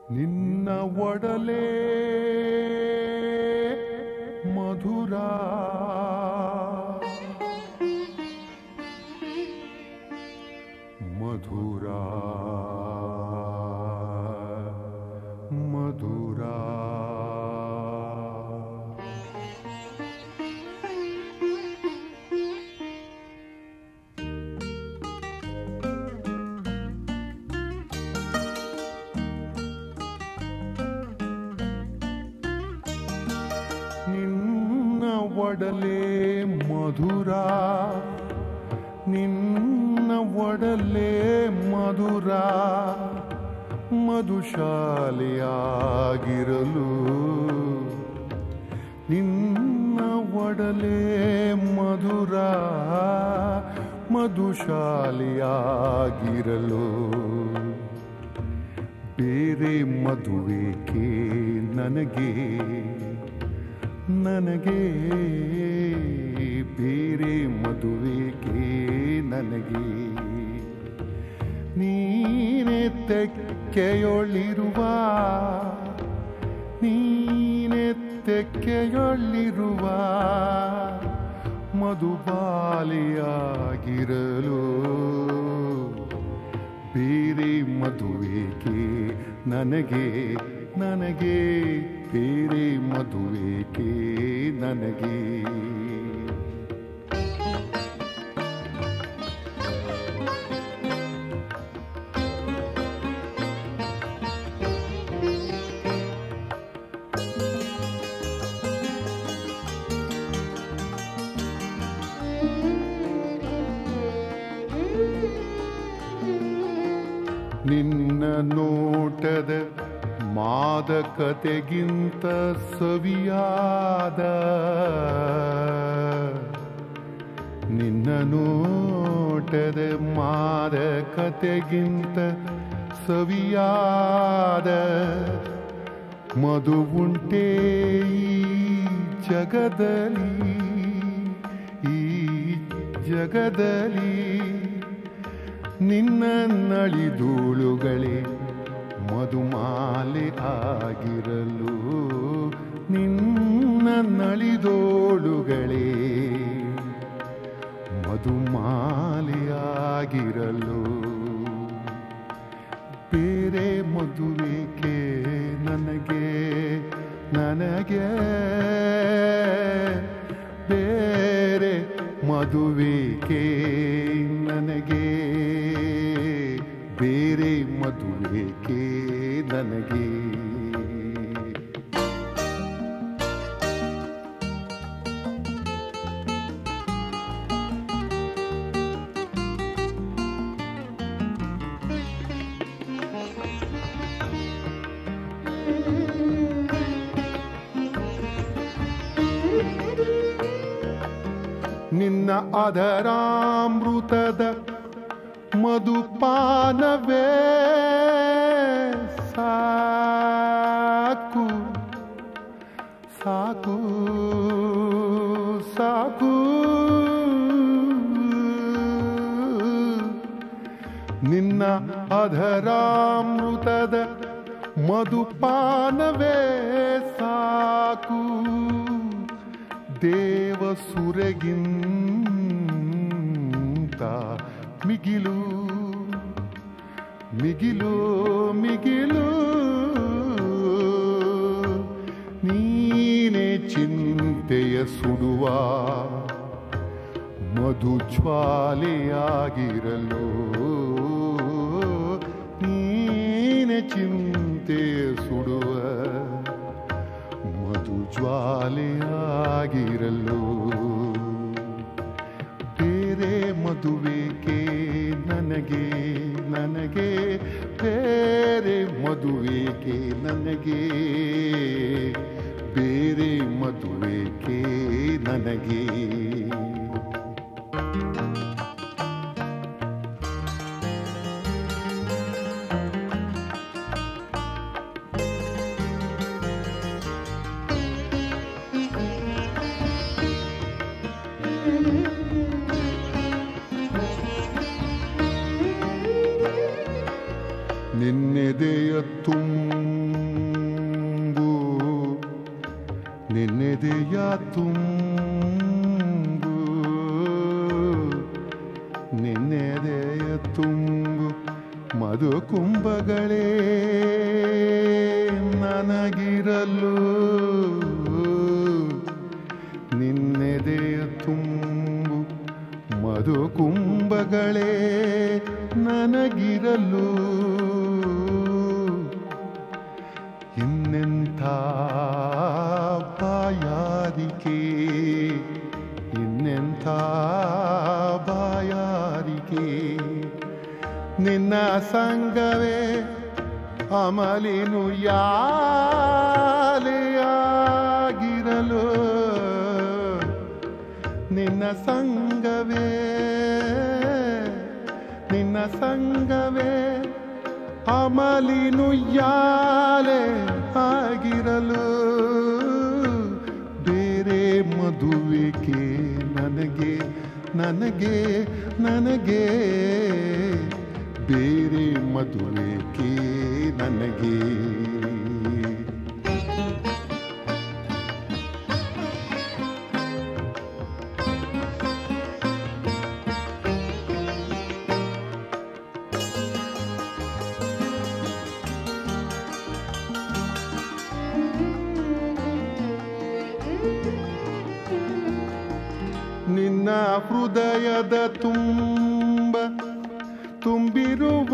ನಿನ್ನ ಒಡಲೇ ಮಧುರ ಮಧುರ ಮಧುರ ನಿನ್ನ ಒಡಲೇ ಮಧುರ ನಿನ್ನ ಒಡಲೇ ಮಧುರ ಮಧುಶಾಲೆಯಾಗಿರಲು ನಿನ್ನ ಒಡಲೇ ಮಧುರ ಮಧುಶಾಲೆಯಾಗಿರಲು ಬೇರೆ ಮದುವೆಗೆ ನನಗೆ ನನಗೆ ಬೇರೆ ಮದುವೆಗೆ ನನಗೆ ನೀನೆ ತೆಕ್ಕೆಯೊಳಿರುವ ನೀನೆ ತೆಕ್ಕೆಯೊಳಿರುವ ಮಧುಬಾಲಿಯಾಗಿರಲು ಬೇರೆ ಮದುವೆಗೆ ನನಗೆ ನನಗೆ ಬೇರೆ ಮದುವೆಗೆ ನನಗೆ ನಿನ್ನ ನೋಟದ ಮಾದಕತೆಗಿಂತ ಸವಿಯಾದ ನಿನ್ನ ನೋಟದ ಮಾದಕತೆಗಿಂತ ಸವಿಯಾದ ಮಧು ಉಂಟೇ ಈ ಜಗದಲ್ಲಿ ಈ ಜಗದಲ್ಲಿ ನಿನ್ನ ನಳಿದೂಳುಗಳೇ ಮಧುಮಾಲೆ ಆಗಿರಲು ನಿನ್ನ ನಳಿದೋಳುಗಳೇ ಮಧುಮಾಲೆ ಆಗಿರಲು ಬೇರೆ ಮದುವೆಗೆ ನನಗೆ ನನಗೆ ಬೇರೆ ಮದುವೆಗೆ ನನಗೆ ಬೇರೆ ಮದುವೆಗೆ ನನಗೆ ನಿನ್ನ ಅಧರಾಮೃತದ ಮಧುಪಾನವೇ ಸಾಕು ಸಾಕು ಸಾಕು ನಿನ್ನ ಅಧರಾಮೃತದ ಮಧುಪಾನವೇ ಸಾಕು ದೇವ ಸುರೆಗಿಂತ ಮಿಗಿಲು ಮಿಗಿಲು ಮಿಗಿಲು ನೀನೆ ಚಿಂತೆಯ ಸುಡುವ ಮಧು ಜ್ವಾಲೆಯಾಗಿರಲು ನೀನೆ ಚಿಂತೆಯ ಸುಡುವ ಮಧು ಜ್ವಾಲೆಯಾಗಿರಲು ಬೇರೆ ಮದುವೆಗೆ ನನಗೆ ನನಗೆ ಬೇರೆ ಮದುವೆಗೆ ನನಗೆ ಬೇರೆ ಮದುವೆಗೆ ನನಗೆ ನಿನ್ನೆದೆಯ ತುಂಬ ನಿನ್ನೆದೆಯ ತುಂಬು ಮಧು ಕುಂಭಗಳೇ ನನಗಿರಲು ನಿನ್ನೆದೆಯ ತುಂಬು ಮಧು ಕುಂಭಗಳೇ ನನಗಿರಲು ಇನ್ನೆಂಥ ಬಾಯಾರಿಕೆ ಇನ್ನೆಂಥ ಬಾಯಾರಿಕೆ ನಿನ್ನ ಸಂಗವೇ ಅಮಲಿನು ಯಾಲೆಯಾಗಿರಲು ನಿನ್ನ ಸಂಗವೇ ನಿನ್ನ ಸಂಗವೇ ಅಮಲಿನು ಯಾಲೆ ಆಗಿರಲು ಬೇರೆ ಮದುವೆಗೆ ನನಗೆ ನನಗೆ ನನಗೆ ಬೇರೆ ಮದುವೆಗೆ ನನಗೆ ನಿನ್ನ ಹೃದಯದ ತುಂಬ ತುಂಬಿರುವ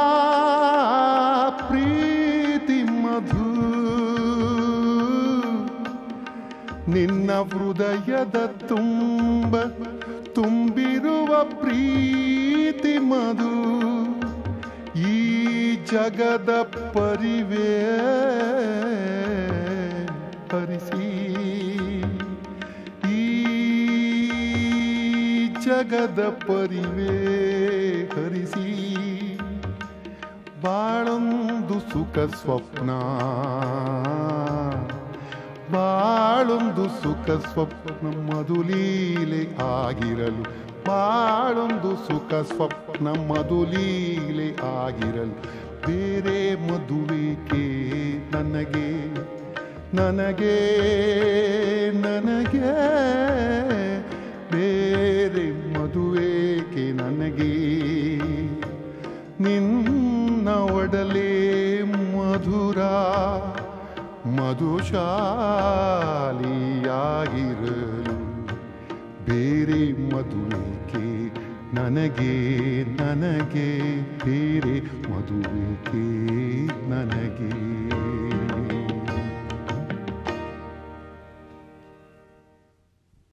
ಪ್ರೀತಿ ಮಧು ನಿನ್ನ ಹೃದಯದ ತುಂಬ ತುಂಬಿರುವ ಪ್ರೀತಿ ಮಧು ಈ ಜಗದ ಪರಿವೇ ಪರಿಸಿ ಈ ಜಗದ ಪರಿವೇ ಹರಿಸಿ ಬಾಳೊಂದು ಸುಖ ಸ್ವಪ್ನ ಬಾಳೊಂದು ಸುಖ ಸ್ವಪ್ನ ಮಧುಲೀಲೆ ಆಗಿರಲು ಬಾಳೊಂದು ಸುಖ ಸ್ವಪ್ನ ಮಧುಲೀಲೆ ಆಗಿರಲು ಬೇರೆ ಮದುವೆಗೆ ನನಗೆ ನನಗೆ ನನಗೆ ಬೇರೆ ಮದುವೆಗೆ ನನಗೆ ನಿನ್ನ ಒಡಲೆ ಮಧುರ ಮಧುಶಾಲಿಯಾಗಿರಲು ಬೇರೆ ಮದುವೆಗೆ ನನಗೆ ನನಗೆ ಬೇರೆ ಮದುವೆಗೆ ನನಗೆ